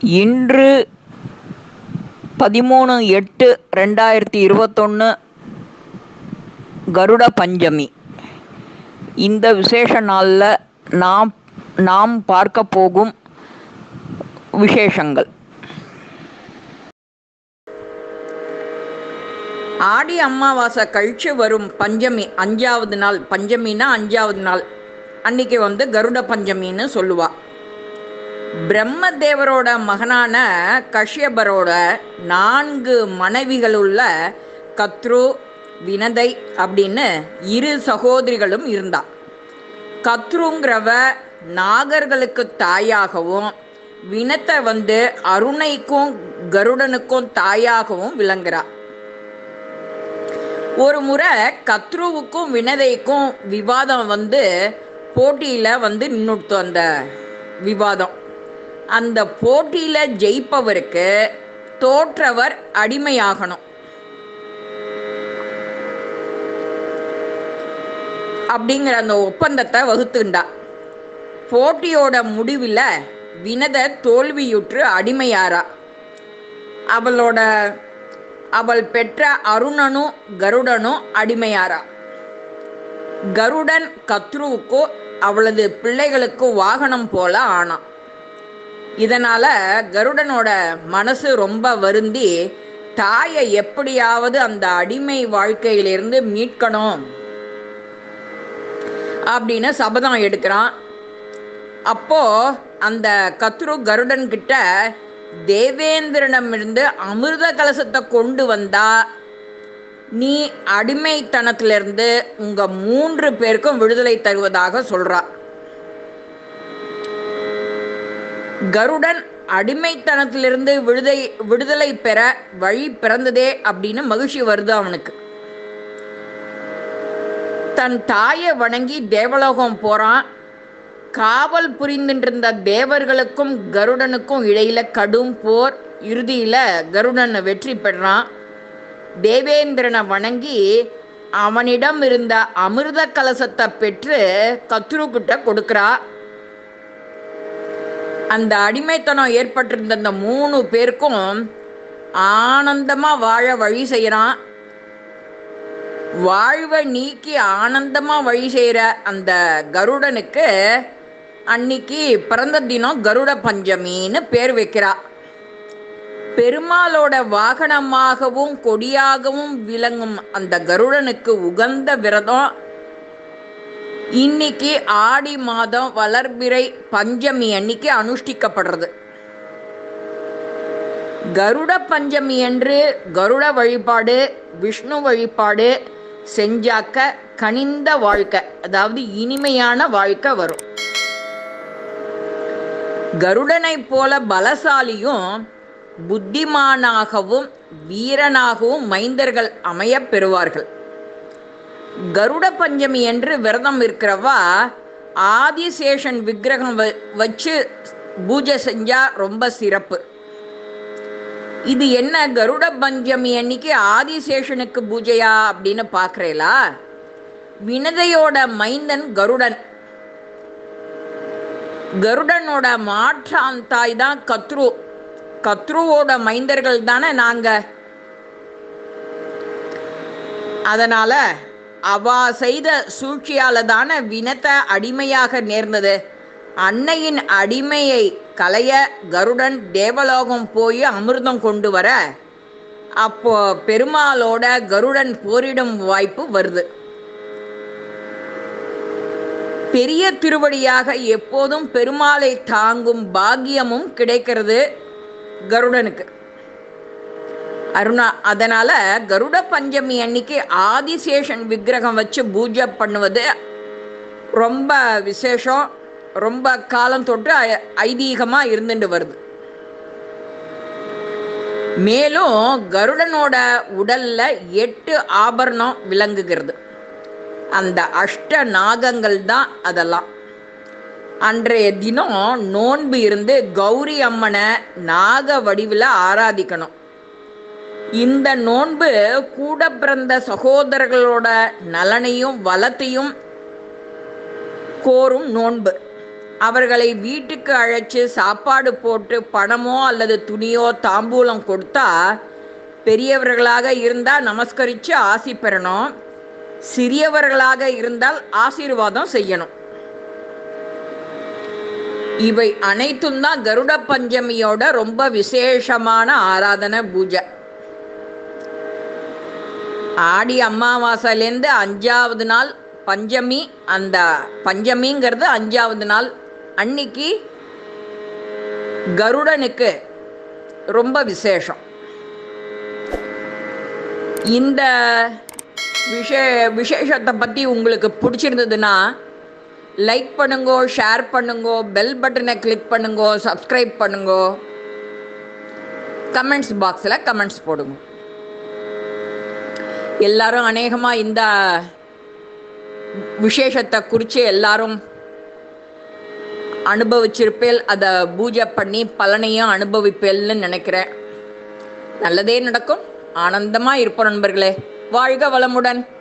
இன்று பதிமூணு எட்டு ரெண்டாயிரத்தி இருபத்தொன்று கருட பஞ்சமி இந்த விசேஷ நாளில் நாம் நாம் பார்க்க போகும் விசேஷங்கள் ஆடி அமாவாசை கழிச்சு வரும் பஞ்சமி அஞ்சாவது நாள் பஞ்சமின்னா அஞ்சாவது நாள் அன்னைக்கு வந்து கருட பஞ்சமின்னு சொல்லுவா பிரம்மதேவரோட மகனான கஷ்யபரோட நான்கு மனைவிகளுள்ள கத்ரு வினதை அப்படின்னு இரு சகோதரிகளும் இருந்தா கத்ருங்கிறவ நாகர்களுக்கு தாயாகவும் வினத்தை வந்து அருணைக்கும் கருடனுக்கும் தாயாகவும் விளங்குறா ஒரு முறை கத்ருவுக்கும் வினதைக்கும் விவாதம் வந்து போட்டியில வந்து நின்றுட்டு அந்த விவாதம் அந்த போட்டியில ஜெயிப்பவருக்கு தோற்றவர் அடிமையாகணும் அப்படிங்கிற அந்த ஒப்பந்தத்தை வகுத்துண்டா போட்டியோட முடிவில் வினத தோல்வியுற்று அடிமையாரா அவளோட அவள் பெற்ற அருணனும் கருடனும் அடிமையாரா கருடன் கத்ருவுக்கோ அவளது பிள்ளைகளுக்கு வாகனம் போல ஆனான் இதனால கருடனோட மனசு ரொம்ப வருந்தி தாயை எப்படியாவது அந்த அடிமை வாழ்க்கையிலிருந்து மீட்கணும் அப்படின்னு சபதம் எடுக்கிறான் அப்போ அந்த கத்ரு கருடன் கிட்ட தேவேந்திரனிடமிருந்து அமிர்த கலசத்தை கொண்டு வந்தா நீ அடிமைத்தனத்திலிருந்து உங்க மூன்று பேருக்கும் விடுதலை தருவதாக சொல்றா கருடன் அடிமைத்தனத்திலிருந்து விடுதை விடுதலை பெற வழி பிறந்ததே அப்படின்னு மகிழ்ச்சி வருது அவனுக்கு தன் தாயை வணங்கி தேவலோகம் போறான் காவல் புரிந்துட்டு தேவர்களுக்கும் கருடனுக்கும் இடையில கடும் போர் இறுதியில கருடன் வெற்றி பெறான் தேவேந்திரனை வணங்கி அவனிடம் இருந்த அமிர்த கலசத்தை பெற்று கத்ரு கிட்ட கொடுக்கிறா அந்த அடிமைத்தனம் ஏற்பட்டிருந்த அந்த மூணு பேருக்கும் ஆனந்தமா வாழ வழி செய்யறான் வாழ்வை நீக்கி ஆனந்தமா வழி செய்யற அந்த கருடனுக்கு அன்னைக்கு பிறந்த தினம் கருட பஞ்சமின்னு பேர் வைக்கிறா பெருமாளோட வாகனமாகவும் கொடியாகவும் விளங்கும் அந்த கருடனுக்கு உகந்த விரதம் இன்னைக்கு ஆடி மாதம் வளர்பிறை பஞ்சமி அன்னைக்கு அனுஷ்டிக்கப்படுறது கருட பஞ்சமி என்று கருட வழிபாடு விஷ்ணு வழிபாடு செஞ்சாக்க கனிந்த வாழ்க்கை அதாவது இனிமையான வாழ்க்கை வரும் கருடனை போல பலசாலியும் புத்திமானாகவும் வீரனாகவும் மைந்தர்கள் அமைய பெறுவார்கள் கருட பஞ்சமி என்று விரதம் இருக்கிறவா ஆதிசேஷன் விக்கிரகம் வச்சு பூஜை செஞ்சா ரொம்ப சிறப்பு இது என்ன கருட பஞ்சமி அன்னைக்கு ஆதிசேஷனுக்கு பூஜையா அப்படின்னு பாக்குறீங்களா வினதையோட மைந்தன் கருடன் கருடனோட மாற்றான் தாய் தான் கத்ரு கத்ருவோட மைந்தர்கள் தானே நாங்க அதனால அவா செய்த சூழ்ச்சியால தானே வினத்தை அடிமையாக நேர்ந்தது அன்னையின் அடிமையை களைய கருடன் தேவலோகம் போய் அமிர்தம் கொண்டு வர அப்போ பெருமாளோட கருடன் போரிடும் வாய்ப்பு வருது பெரிய திருவடியாக எப்போதும் பெருமாளை தாங்கும் பாக்கியமும் கிடைக்கிறது கருடனுக்கு அருணா அதனால கருட பஞ்சமி அன்னைக்கு ஆதிசேஷன் விக்கிரகம் வச்சு பூஜை பண்ணுவது ரொம்ப விசேஷம் ரொம்ப காலம் தொட்டு ஐதீகமா இருந்துட்டு வருது மேலும் கருடனோட உடல்ல எட்டு ஆபரணம் விளங்குகிறது அந்த அஷ்ட நாகங்கள் தான் அதெல்லாம் அன்றைய தினம் நோன்பு இருந்து கௌரி அம்மனை நாக வடிவில் ஆராதிக்கணும் இந்த நோன்பு கூட பிறந்த சகோதரர்களோட நலனையும் வளத்தையும் கோரும் நோன்பு அவர்களை வீட்டுக்கு அழைச்சு சாப்பாடு போட்டு பணமோ அல்லது துணியோ தாம்பூலம் கொடுத்தா பெரியவர்களாக இருந்தால் நமஸ்கரித்து ஆசி பெறணும் சிறியவர்களாக இருந்தால் ஆசீர்வாதம் செய்யணும் இவை அனைத்தும் தான் கருட பஞ்சமியோட ரொம்ப விசேஷமான ஆராதனை பூஜை ஆடி அமாவாசையிலேருந்து அஞ்சாவது நாள் பஞ்சமி அந்த பஞ்சமிங்கிறது அஞ்சாவது நாள் அன்னைக்கு கருடனுக்கு ரொம்ப விசேஷம் இந்த விஷே விசேஷத்தை பற்றி உங்களுக்கு பிடிச்சிருந்ததுன்னா லைக் பண்ணுங்கோ ஷேர் பண்ணுங்கோ பெல் பட்டனை கிளிக் பண்ணுங்கோ சப்ஸ்கிரைப் பண்ணுங்கோ கமெண்ட்ஸ் பாக்ஸில் கமெண்ட்ஸ் போடுங்க எல்லாரும் அநேகமாக இந்த விசேஷத்தை குறித்து எல்லாரும் அனுபவிச்சிருப்பேல் அதை பூஜை பண்ணி பலனையும் அனுபவிப்பேல்னு நினைக்கிறேன் நல்லதே நடக்கும் ஆனந்தமாக இருப்போம் நண்பர்களே வாழ்க வளமுடன்